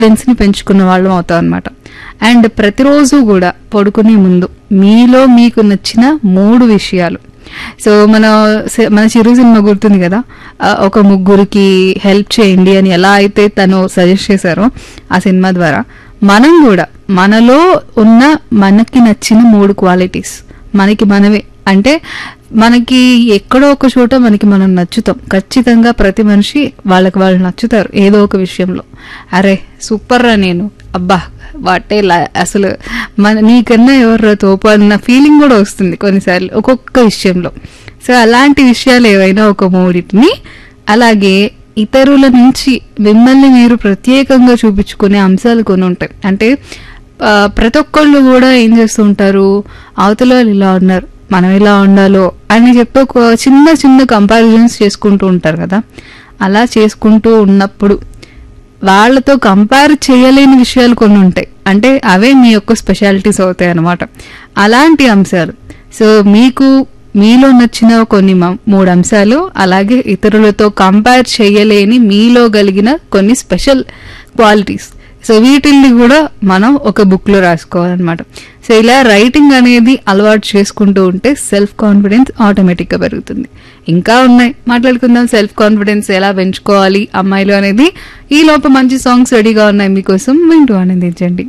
confidence ని పెంచుకున్న వాళ్ళం అవుతాం అనమాట అండ్ ప్రతిరోజు కూడా పడుకునే ముందు మీలో మీకు నచ్చిన మూడు విషయాలు సో మన స- మన చిరు సినిమా గుర్తుంది కదా ఆ, ఒక ముగ్గురికి హెల్ప్ చేయండి అని ఎలా అయితే తను సజెస్ట్ చేశారో ఆ సినిమా ద్వారా మనం కూడా మనలో ఉన్న మనకి నచ్చిన మూడు క్వాలిటీస్ మనకి మనమే అంటే మనకి ఎక్కడో ఒక చోట మనకి మనం నచ్చుతాం ఖచ్చితంగా ప్రతి మనిషి వాళ్ళకి వాళ్ళు నచ్చుతారు ఏదో ఒక విషయంలో అరే సూపర్ రా నేను అబ్బా వాటే లా- అసలు మన నీకన్నా ఎవరు తోపు అన్న ఫీలింగ్ కూడా వస్తుంది కొన్నిసార్లు ఒక్కొక్క విషయంలో సో అలాంటి విషయాలు ఏవైనా ఒక మూడింటిని అలాగే ఇతరుల నుంచి మిమ్మల్ని మీరు ప్రత్యేకంగా చూపించుకునే అంశాలు కొన్ని ఉంటాయి అంటే ఆ, ప్రతి ఒక్కళ్ళు కూడా ఏం చేస్తూ ఉంటారు అవతల వాళ్ళు ఇలా ఉన్నారు మనం ఇలా ఉండాలో అని చెప్పి ఒక చిన్న చిన్న కంపారిజన్స్ చేసుకుంటూ ఉంటారు కదా అలా చేసుకుంటూ ఉన్నప్పుడు వాళ్ళతో కంపేర్ చేయలేని విషయాలు కొన్ని ఉంటాయి అంటే అవే మీ యొక్క స్పెషాలిటీస్ అవుతాయి అన్నమాట అలాంటి అంశాలు సో మీకు మీలో నచ్చిన కొన్ని మ- మూడు అంశాలు అలాగే ఇతరులతో కంపేర్ చేయలేని మీలో కలిగిన కొన్ని స్పెషల్ క్వాలిటీస్ సో వీటిల్ని కూడా మనం ఒక బుక్ లో రాసుకోవాలన్నమాట సో ఇలా రైటింగ్ అనేది అలవాటు చేసుకుంటూ ఉంటే సెల్ఫ్ కాన్ఫిడెన్స్ ఆటోమేటిక్ గా పెరుగుతుంది ఇంకా ఉన్నాయి మాట్లాడుకుందాం సెల్ఫ్ కాన్ఫిడెన్స్ ఎలా పెంచుకోవాలి అమ్మాయిలు అనేది ఈ లోపు మంచి సాంగ్స్ రెడీగా ఉన్నాయి మీకోసం వింటూ ఆనందించండి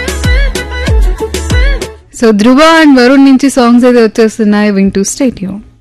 సో ధ్రువ అండ్ వరుణ్ నుంచి సాంగ్స్ అయితే వచ్చేస్తున్నాయి వింటూ స్టేట్ యూన్